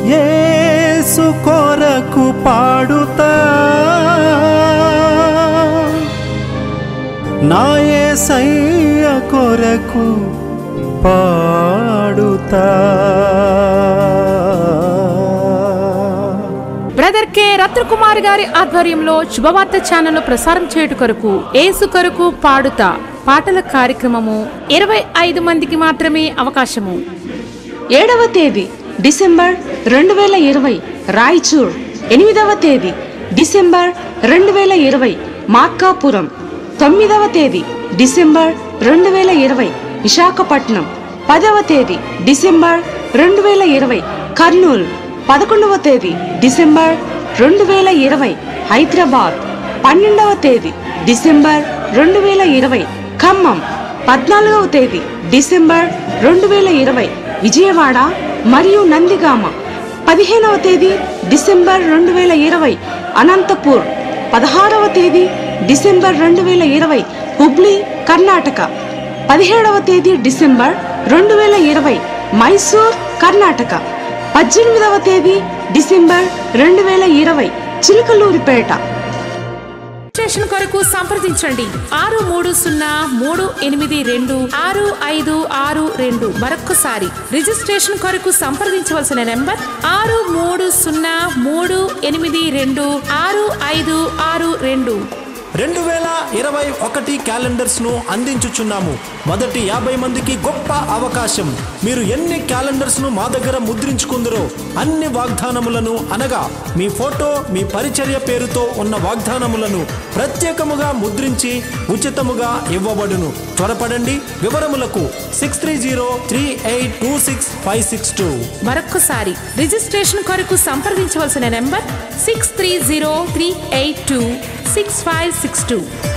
యేసు కొరకు పాడుతా నా యేసయ్య కొరకు పాడుతా బ్రదర్ కె రత్నకుమార్ గారి ఆధ్వర్యంలో శుభవార్త ఛానల్ ప్రసారం చేయుట కొరకు ఏసు కొరకు పాడుతా పాటల కార్యక్రమము ఇరవై ఐదు మందికి మాత్రమే అవకాశము ఏడవ తేదీ డిసెంబర్ రెండు వేల ఇరవై రాయచూర్ ఎనిమిదవ తేదీ డిసెంబర్ రెండు వేల ఇరవై మార్కాపురం తొమ్మిదవ తేదీ డిసెంబర్ రెండు వేల ఇరవై విశాఖపట్నం పదవ తేదీ డిసెంబర్ రెండు వేల ఇరవై కర్నూలు పదకొండవ తేదీ డిసెంబర్ రెండు వేల ఇరవై హైదరాబాద్ పన్నెండవ తేదీ డిసెంబర్ రెండు వేల ఇరవై ఖమ్మం పద్నాలుగవ తేదీ డిసెంబర్ రెండు వేల ఇరవై విజయవాడ మరియు నందిగామ పదిహేనవ తేదీ డిసెంబర్ రెండు వేల ఇరవై అనంతపూర్ పదహారవ తేదీ డిసెంబర్ రెండు వేల ఇరవై హుబ్లీ కర్ణాటక పదిహేడవ తేదీ డిసెంబర్ రెండు వేల ఇరవై మైసూర్ కర్ణాటక పద్దెనిమిదవ తేదీ డిసెంబర్ రెండు వేల ఇరవై చిలుకలూరిపేట స్టేషన్ కొరకు సంప్రదించండి ఆరు మూడు సున్నా మూడు ఎనిమిది రెండు ఆరు ఐదు ఆరు రెండు మరొక్కసారి రిజిస్ట్రేషన్ కొరకు సంప్రదించవలసిన నెంబర్ ఆరు మూడు సున్నా మూడు ఎనిమిది రెండు ఆరు ఐదు ఆరు రెండు రెండు వేల ఇరవై ఒకటి క్యాలెండర్స్ ను అందించుచున్నాము మొదటి యాభై మందికి గొప్ప అవకాశం మీరు ఎన్ని క్యాలెండర్స్ ను మా దగ్గర ముద్రించుకుందరో అన్ని వాగ్దానములను అనగా మీ ఫోటో మీ పరిచర్య పేరుతో ఉన్న వాగ్దానములను ప్రత్యేకముగా ముద్రించి ఉచితముగా ఇవ్వబడును త్వరపడండి వివరములకు six three zero three eight two six five six two మరొక్కసారి రిజిస్ట్రేషన్ కొరకు సంప్రదించవలసిన number six three zero three eight two six five six two